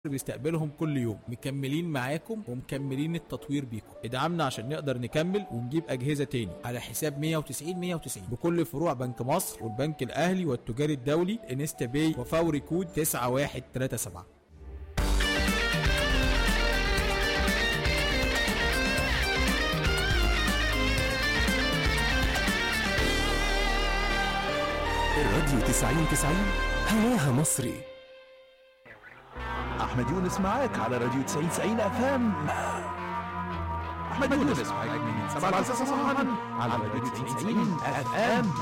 بيستقبلهم كل يوم مكملين معاكم ومكملين التطوير بيكم ادعمنا عشان نقدر نكمل ونجيب اجهزه تاني على حساب 190 190 بكل فروع بنك مصر والبنك الاهلي والتجاري الدولي انستا باي وفوري كود 9137 الراديو 90 90 هواها مصري احمد يونس معاك على راديو 90 90 اف ام احمد يونس معاك من 7 ل 9 صباحا على راديو 90 90 اف ام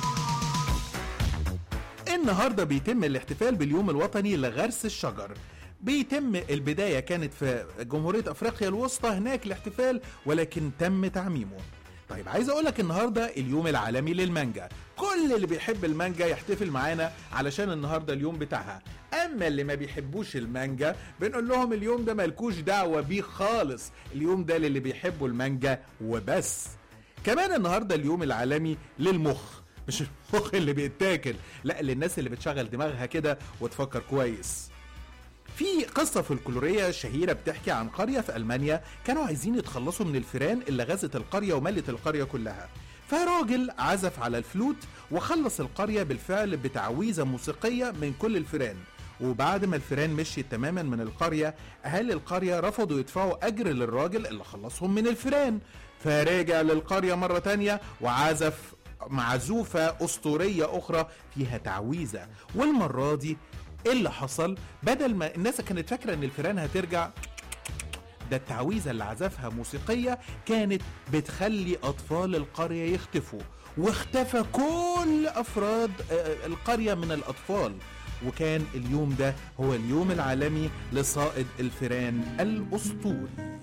النهارده بيتم الاحتفال باليوم الوطني لغرس الشجر بيتم البداية كانت في جمهورية أفريقيا الوسطى هناك الاحتفال ولكن تم تعميمه طيب عايز اقول لك النهارده اليوم العالمي للمانجا كل اللي بيحب المانجا يحتفل معانا علشان النهارده اليوم بتاعها اما اللي ما بيحبوش المانجا بنقول لهم اليوم ده ملكوش دعوه بيه خالص اليوم ده للي بيحبوا المانجا وبس كمان النهارده اليوم العالمي للمخ مش المخ اللي بيتاكل لا للناس اللي بتشغل دماغها كده وتفكر كويس في قصة فولكلورية شهيرة بتحكي عن قرية في ألمانيا كانوا عايزين يتخلصوا من الفيران اللي غزت القرية وملت القرية كلها فراجل عزف على الفلوت وخلص القرية بالفعل بتعويذة موسيقية من كل الفيران وبعد ما الفيران مشيت تماما من القرية أهالي القرية رفضوا يدفعوا أجر للراجل اللي خلصهم من الفيران فرجع للقرية مرة تانية وعزف معزوفة أسطورية أخرى فيها تعويذة والمرة دي ايه اللي حصل بدل ما الناس كانت فاكره ان الفيران هترجع ده التعويذه اللي عزفها موسيقيه كانت بتخلي اطفال القريه يختفوا واختفى كل افراد آه، القريه من الاطفال وكان اليوم ده هو اليوم العالمي لصائد الفيران الاسطوري